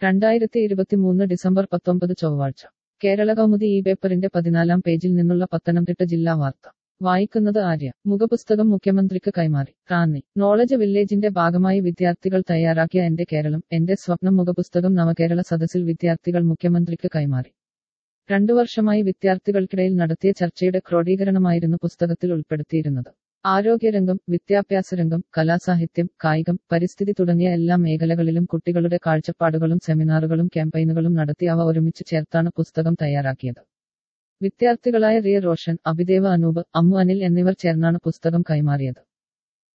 രണ്ടായിരത്തി ഇരുപത്തിമൂന്ന് ഡിസംബർ പത്തൊമ്പത് ചൊവ്വാഴ്ച കേരള കൗമുദി ഈ പേപ്പറിന്റെ പതിനാലാം പേജിൽ നിന്നുള്ള പത്തനംതിട്ട ജില്ലാ വാർത്ത വായിക്കുന്നത് ആര്യ മുഖപുസ്തകം മുഖ്യമന്ത്രിക്ക് കൈമാറി റാന്നി നോളജ് വില്ലേജിന്റെ ഭാഗമായി വിദ്യാർത്ഥികൾ തയ്യാറാക്കിയ എന്റെ കേരളം എന്റെ സ്വപ്നം മുഖപുസ്തകം നവകേരള സദസ്സിൽ വിദ്യാർത്ഥികൾ മുഖ്യമന്ത്രിക്ക് കൈമാറി രണ്ടു വർഷമായി വിദ്യാർത്ഥികൾക്കിടയിൽ നടത്തിയ ചർച്ചയുടെ ക്രോഡീകരണമായിരുന്നു പുസ്തകത്തിൽ ഉൾപ്പെടുത്തിയിരുന്നത് ആരോഗ്യരംഗം വിദ്യാഭ്യാസരംഗം കലാസാഹിത്യം കായികം പരിസ്ഥിതി തുടങ്ങിയ എല്ലാ മേഖലകളിലും കുട്ടികളുടെ കാഴ്ചപ്പാടുകളും സെമിനാറുകളും ക്യാമ്പയിനുകളും നടത്തി അവ ഒരുമിച്ച് ചേർത്താണ് പുസ്തകം തയ്യാറാക്കിയത് വിദ്യാർത്ഥികളായ റിയ റോഷൻ അഭിദേവ അനൂപ് അമ്മു അനിൽ എന്നിവർ ചേർന്നാണ് പുസ്തകം കൈമാറിയത്